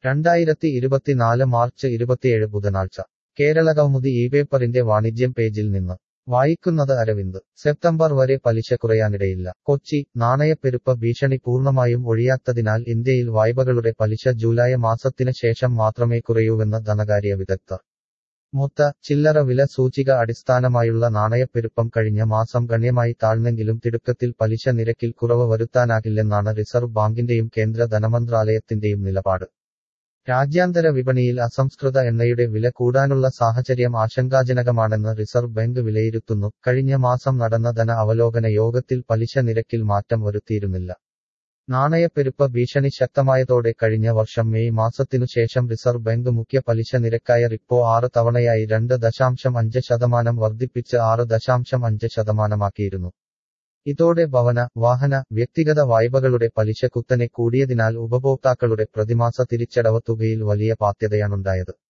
രണ്ടായിരത്തി ഇരുപത്തിനാല് മാർച്ച് ഇരുപത്തിയേഴ് ബുധനാഴ്ച കേരള കൗമുദി ഈ പേപ്പറിന്റെ വാണിജ്യം പേജിൽ നിന്ന് വായിക്കുന്നത് അരവിന്ദ് സെപ്റ്റംബർ വരെ പലിശ കുറയാനിടയില്ല കൊച്ചി നാണയപ്പെരുപ്പ ഭീഷണി പൂർണ്ണമായും ഒഴിയാത്തതിനാൽ ഇന്ത്യയിൽ വായ്പകളുടെ പലിശ ജൂലൈ മാസത്തിന് ശേഷം മാത്രമേ കുറയൂവെന്ന് ധനകാര്യ വിദഗ്ധർ മൊത്ത ചില്ലറ വില സൂചിക അടിസ്ഥാനമായുള്ള നാണയപ്പെരുപ്പം കഴിഞ്ഞ മാസം ഗണ്യമായി താഴ്ന്നെങ്കിലും തിടുക്കത്തിൽ പലിശ നിരക്കിൽ കുറവ് വരുത്താനാകില്ലെന്നാണ് റിസർവ് ബാങ്കിന്റെയും കേന്ദ്ര ധനമന്ത്രാലയത്തിന്റെയും നിലപാട് രാജ്യാന്തര വിപണിയിൽ അസംസ്കൃത എണ്ണയുടെ വില കൂടാനുള്ള സാഹചര്യം ആശങ്കാജനകമാണെന്ന് റിസർവ് ബാങ്ക് വിലയിരുത്തുന്നു കഴിഞ്ഞ മാസം നടന്ന ധന അവലോകന യോഗത്തിൽ പലിശ നിരക്കിൽ മാറ്റം വരുത്തിയിരുന്നില്ല നാണയപ്പെരുപ്പ ഭീഷണി ശക്തമായതോടെ കഴിഞ്ഞ വർഷം മെയ് മാസത്തിനു ശേഷം റിസർവ് ബാങ്ക് മുഖ്യ പലിശ നിരക്കായ റിപ്പോ ആറ് തവണയായി രണ്ട് ദശാംശം അഞ്ച് ശതമാനം വർദ്ധിപ്പിച്ച് ആറ് ദശാംശം അഞ്ച് ശതമാനമാക്കിയിരുന്നു ഇതോടെ ഭവന വാഹന വ്യക്തിഗത വായ്പകളുടെ പലിശ കുത്തനെ കൂടിയതിനാൽ ഉപഭോക്താക്കളുടെ പ്രതിമാസ തിരിച്ചടവ് തുകയിൽ വലിയ ബാധ്യതയാണുണ്ടായത്